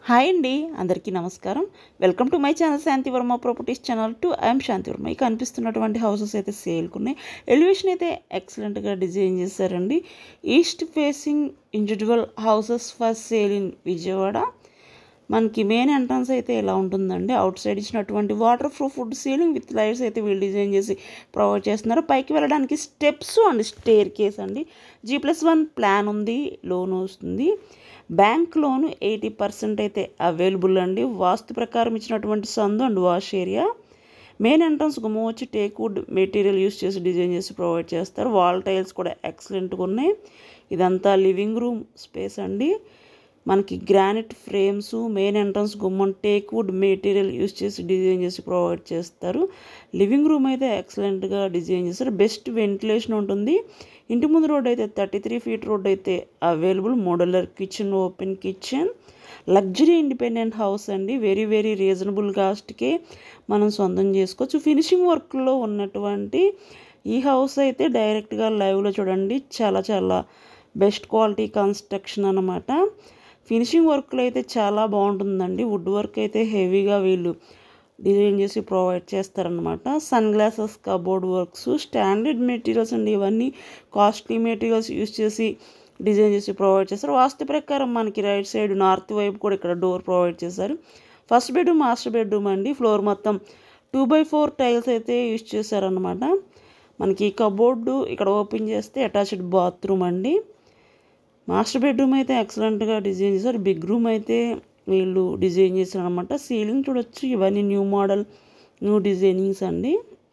hi అండి అందరికీ నమస్కారం welcome to my channel Shanti Varma properties channel to I'm Shanti Varma ఇక కనిపిస్తున్నటువంటి హౌసెస్ అయితే సేల్కున్నాయి ఎలివేషన్ అయితే ఎక్సలెంట్గా డిజైన్ చేశారండి east facing individual houses for sale in Vijayawada మనకి మెయిన్ ఎంట్రన్స్ అయితే ఇలా ఉంటుందండి అవుట్ సైడ్ ఇచ్చినటువంటి waterproof food ceiling with lights అయితే వీళ్ళు డిజైన్ చేసి ప్రొవైడ్ చేస్తున్నారు పైకి వెళ్ళడానికి స్టెప్స్ అండ్ స్టేర్ కేస్ అండి జీ ప్లస్ వన్ ప్లాన్ ఉంది లోన్ వస్తుంది బ్యాంక్ లోన్ ఎయిటీ పర్సెంట్ అయితే అవైలబుల్ అండి వాస్తు ప్రకారం ఇచ్చినటువంటి సందు and wash area main entrance గుమ్మ వచ్చి టేక్ వుడ్ మెటీరియల్ యూస్ చేసి డిజైన్ చేసి ప్రొవైడ్ చేస్తారు వాల్ టైల్స్ కూడా ఎక్సలెంట్గా ఉన్నాయి ఇదంతా లివింగ్ రూమ్ స్పేస్ అండి మనకి గ్రానైట్ ఫ్రేమ్స్ మెయిన్ ఎంట్రన్స్ గుమ్మం టేక్ వుడ్ మెటీరియల్ యూస్ చేసి డిజైన్ చేసి ప్రొవైడ్ చేస్తారు లివింగ్ రూమ్ అయితే ఎక్సలెంట్గా డిజైన్ చేస్తారు బెస్ట్ వెంటిలేషన్ ఉంటుంది ఇంటి ముందు రోడ్ అయితే థర్టీ త్రీ ఫీట్ రోడ్ అయితే available modular kitchen open kitchen luxury independent house అండి వెరీ వెరీ రీజనబుల్ కాస్ట్కే మనం సొంతం చేసుకోవచ్చు ఫినిషింగ్ వర్క్లో ఉన్నటువంటి ఈ హౌస్ అయితే డైరెక్ట్గా లైవ్లో చూడండి చాలా చాలా బెస్ట్ క్వాలిటీ కన్స్ట్రక్షన్ అనమాట ఫినిషింగ్ వర్క్లో అయితే చాలా బాగుంటుందండి వుడ్ వర్క్ అయితే హెవీగా వీళ్ళు డిజైన్ చేసి ప్రొవైడ్ చేస్తారనమాట sun glasses cupboard works standard materials అండి ఇవన్నీ కాస్ట్లీ మెటీరియల్స్ యూస్ చేసి డిజైన్ చేసి ప్రొవైడ్ చేస్తారు వాస్తు ప్రకారం మనకి రైట్ సైడ్ నార్త్ వైపు కూడా ఇక్కడ డోర్ ప్రొవైడ్ చేశారు ఫస్ట్ బెడ్రూమ్ మాస్టర్ బెడ్రూమ్ అండి ఫ్లోర్ మొత్తం టూ బై ఫోర్ టైల్స్ అయితే యూస్ చేశారనమాట మనకి కబోర్డు ఇక్కడ ఓపెన్ చేస్తే అటాచ్డ్ బాత్రూమ్ అండి మాస్టర్ బెడ్రూమ్ అయితే ఎక్సలెంట్గా డిజైన్ చేశారు బిగ్ రూమ్ అయితే వీళ్ళు డిజైన్ చేశారు అనమాట సీలింగ్ చూడొచ్చు ఇవన్నీ న్యూ మోడల్ న్యూ డిజైనింగ్స్ అండి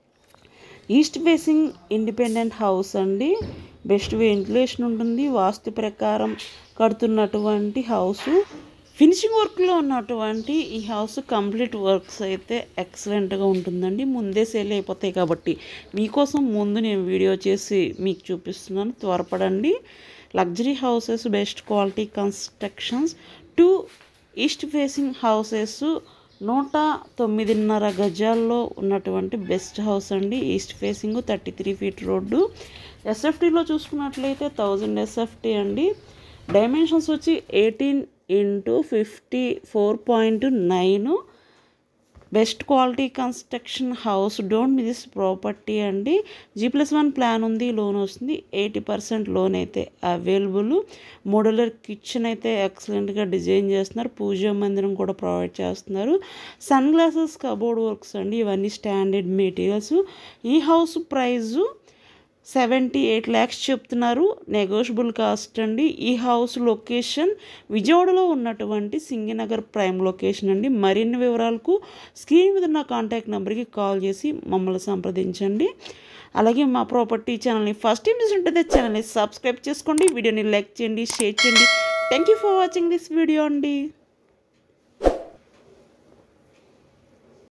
ఈస్ట్ ఫేసింగ్ ఇండిపెండెంట్ హౌస్ అండి బెస్ట్ వెంటిలేషన్ ఉంటుంది వాస్తు ప్రకారం కడుతున్నటువంటి హౌస్ ఫినిషింగ్ వర్క్లో ఉన్నటువంటి ఈ హౌస్ కంప్లీట్ వర్క్స్ అయితే ఎక్సలెంట్గా ఉంటుందండి ముందే సేల్ అయిపోతాయి కాబట్టి మీకోసం ముందు నేను వీడియో చేసి మీకు చూపిస్తున్నాను త్వరపడండి luxury houses best quality constructions two east facing houses నూట తొమ్మిదిన్నర గజాల్లో ఉన్నటువంటి బెస్ట్ హౌస్ అండి east facing thirty three feet road ఎస్ఎఫ్టీలో చూసుకున్నట్లయితే థౌజండ్ ఎస్ఎఫ్టీ అండి డైమెన్షన్స్ వచ్చి eighteen into fifty four point nine best quality construction house don't miss property అండి జీ ప్లస్ వన్ ప్లాన్ ఉంది లోన్ వస్తుంది ఎయిటీ పర్సెంట్ లోన్ అయితే available modular kitchen అయితే ఎక్సలెంట్గా డిజైన్ చేస్తున్నారు పూజా మందిరం కూడా ప్రొవైడ్ చేస్తున్నారు సన్ గ్లాసెస్ కబోర్డ్ వర్క్స్ అండి ఇవన్నీ స్టాండర్డ్ మెటీరియల్స్ ఈ house price seventy eight lakhs చెప్తున్నారు నెగోషియబుల్ కాస్ట్ అండి ఈ హౌస్ లొకేషన్ విజయవాడలో ఉన్నటువంటి సింగినగర్ ప్రైమ్ లొకేషన్ అండి మరిన్ని వివరాలకు స్క్రీన్ మీద ఉన్న కాంటాక్ట్ నెంబర్కి కాల్ చేసి మమ్మల్ని సంప్రదించండి అలాగే మా ప్రాపర్టీ ఛానల్ని ఫస్ట్ టైం చూసి ఉంటుంది ఛానల్ని సబ్స్క్రైబ్ చేసుకోండి వీడియోని లైక్ చేయండి షేర్ చేయండి thank you for watching this video అండి